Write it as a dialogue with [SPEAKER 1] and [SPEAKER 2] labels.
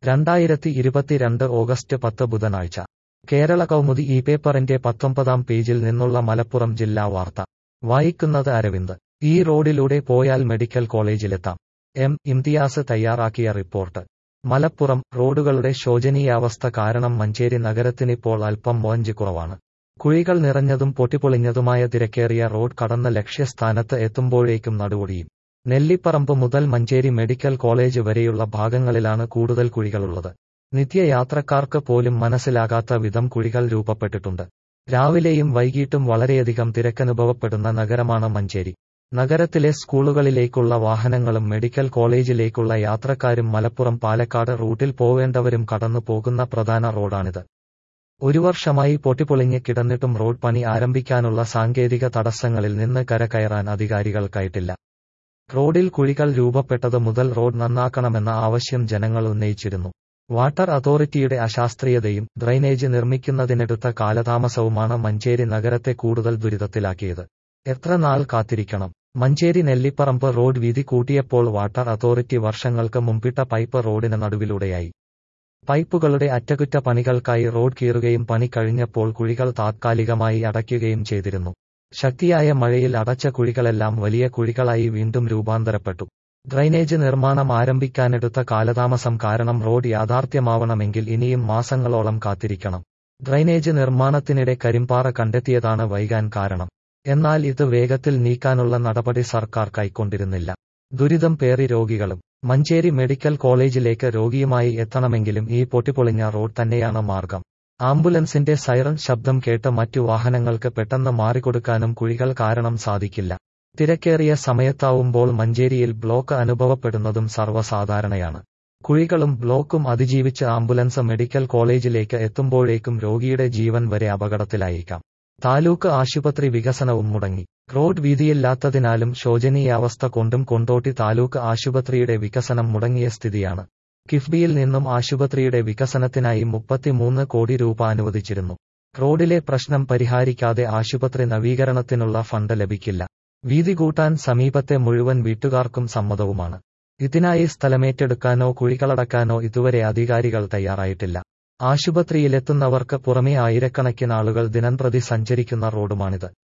[SPEAKER 1] രണ്ടായിരത്തി ഇരുപത്തിരണ്ട് ഓഗസ്റ്റ് പത്ത് ബുധനാഴ്ച കേരള കൗമുദി ഈ പേപ്പറിന്റെ പത്തൊമ്പതാം പേജിൽ നിന്നുള്ള മലപ്പുറം ജില്ലാ വാർത്ത വായിക്കുന്നത് അരവിന്ദ് ഈ റോഡിലൂടെ പോയാൽ മെഡിക്കൽ കോളേജിലെത്താം എം ഇംതിയാസ് തയ്യാറാക്കിയ റിപ്പോർട്ട് മലപ്പുറം റോഡുകളുടെ ശോചനീയാവസ്ഥ കാരണം മഞ്ചേരി നഗരത്തിനിപ്പോൾ അല്പം മോഞ്ച് കുറവാണ് കുഴികൾ നിറഞ്ഞതും പൊട്ടിപ്പൊളിഞ്ഞതുമായ തിരക്കേറിയ റോഡ് കടന്ന ലക്ഷ്യസ്ഥാനത്ത് എത്തുമ്പോഴേക്കും നടുവൊടിയും നെല്ലിപ്പറമ്പ് മുതൽ മഞ്ചേരി മെഡിക്കൽ കോളേജ് വരെയുള്ള ഭാഗങ്ങളിലാണ് കൂടുതൽ കുഴികളുള്ളത് നിത്യയാത്രക്കാർക്ക് പോലും മനസ്സിലാകാത്ത വിധം കുഴികൾ രൂപപ്പെട്ടിട്ടുണ്ട് രാവിലെയും വൈകിട്ടും വളരെയധികം തിരക്കനുഭവപ്പെടുന്ന നഗരമാണ് മഞ്ചേരി നഗരത്തിലെ സ്കൂളുകളിലേക്കുള്ള വാഹനങ്ങളും മെഡിക്കൽ കോളേജിലേക്കുള്ള യാത്രക്കാരും മലപ്പുറം പാലക്കാട് റൂട്ടിൽ പോവേണ്ടവരും കടന്നു പോകുന്ന പ്രധാന റോഡാണിത് ഒരു വർഷമായി പൊട്ടിപ്പൊളിഞ്ഞ് കിടന്നിട്ടും റോഡ് പണി ആരംഭിക്കാനുള്ള സാങ്കേതിക തടസ്സങ്ങളിൽ നിന്ന് കരകയറാൻ അധികാരികൾക്കായിട്ടില്ല റോഡിൽ കുഴികൾ രൂപപ്പെട്ടത് മുതൽ റോഡ് നന്നാക്കണമെന്ന ആവശ്യം ജനങ്ങൾ ഉന്നയിച്ചിരുന്നു വാട്ടർ അതോറിറ്റിയുടെ അശാസ്ത്രീയതയും ഡ്രൈനേജ് നിർമ്മിക്കുന്നതിനെടുത്ത കാലതാമസവുമാണ് മഞ്ചേരി നഗരത്തെ കൂടുതൽ ദുരിതത്തിലാക്കിയത് എത്ര നാൾ കാത്തിരിക്കണം മഞ്ചേരി നെല്ലിപ്പറമ്പ് റോഡ് വീതി കൂട്ടിയപ്പോൾ വാട്ടർ അതോറിറ്റി വർഷങ്ങൾക്ക് മുമ്പിട്ട പൈപ്പ് റോഡിന് നടുവിലൂടെയായി പൈപ്പുകളുടെ അറ്റകുറ്റപ്പണികൾക്കായി റോഡ് കീറുകയും പണി കഴിഞ്ഞപ്പോൾ കുഴികൾ താത്കാലികമായി അടയ്ക്കുകയും ചെയ്തിരുന്നു ശക്തിയായ മഴയിൽ അടച്ച കുഴികളെല്ലാം വലിയ കുഴികളായി വീണ്ടും രൂപാന്തരപ്പെട്ടു ഡ്രൈനേജ് നിർമ്മാണം ആരംഭിക്കാനെടുത്ത കാലതാമസം കാരണം റോഡ് യാഥാർത്ഥ്യമാവണമെങ്കിൽ ഇനിയും മാസങ്ങളോളം കാത്തിരിക്കണം ഡ്രൈനേജ് നിർമ്മാണത്തിനിടെ കരിമ്പാറ കണ്ടെത്തിയതാണ് വൈകാൻ കാരണം എന്നാൽ ഇത് വേഗത്തിൽ നീക്കാനുള്ള നടപടി സർക്കാർ കൈക്കൊണ്ടിരുന്നില്ല ദുരിതം പേറി രോഗികളും മഞ്ചേരി മെഡിക്കൽ കോളേജിലേക്ക് രോഗിയുമായി എത്തണമെങ്കിലും ഈ പൊട്ടിപ്പൊളിഞ്ഞ റോഡ് തന്നെയാണ് മാർഗം ആംബുലൻസിന്റെ സൈറൺ ശബ്ദം കേട്ട് മറ്റു വാഹനങ്ങൾക്ക് പെട്ടെന്ന് മാറിക്കൊടുക്കാനും കുഴികൾ കാരണം സാധിക്കില്ല തിരക്കേറിയ സമയത്താവുമ്പോൾ മഞ്ചേരിയിൽ ബ്ലോക്ക് അനുഭവപ്പെടുന്നതും സർവ്വസാധാരണയാണ് കുഴികളും ബ്ലോക്കും അതിജീവിച്ച് ആംബുലൻസ് മെഡിക്കൽ കോളേജിലേക്ക് എത്തുമ്പോഴേക്കും രോഗിയുടെ ജീവൻ വരെ അപകടത്തിലായേക്കാം താലൂക്ക് ആശുപത്രി വികസനവും മുടങ്ങി റോഡ് വീതിയില്ലാത്തതിനാലും ശോചനീയാവസ്ഥ കൊണ്ടും കൊണ്ടോട്ടി താലൂക്ക് ആശുപത്രിയുടെ വികസനം മുടങ്ങിയ സ്ഥിതിയാണ് കിഫ്ബിയിൽ നിന്നും ആശുപത്രിയുടെ വികസനത്തിനായി മുപ്പത്തിമൂന്ന് കോടി രൂപ അനുവദിച്ചിരുന്നു റോഡിലെ പ്രശ്നം പരിഹാരിക്കാതെ ആശുപത്രി നവീകരണത്തിനുള്ള ഫണ്ട് ലഭിക്കില്ല വീതി കൂട്ടാൻ സമീപത്തെ മുഴുവൻ വീട്ടുകാർക്കും സമ്മതവുമാണ് ഇതിനായി സ്ഥലമേറ്റെടുക്കാനോ കുഴികളടക്കാനോ ഇതുവരെ അധികാരികൾ തയ്യാറായിട്ടില്ല ആശുപത്രിയിലെത്തുന്നവർക്ക് പുറമെ ആയിരക്കണക്കിന് ആളുകൾ ദിനംപ്രതി സഞ്ചരിക്കുന്ന റോഡുമാണിത്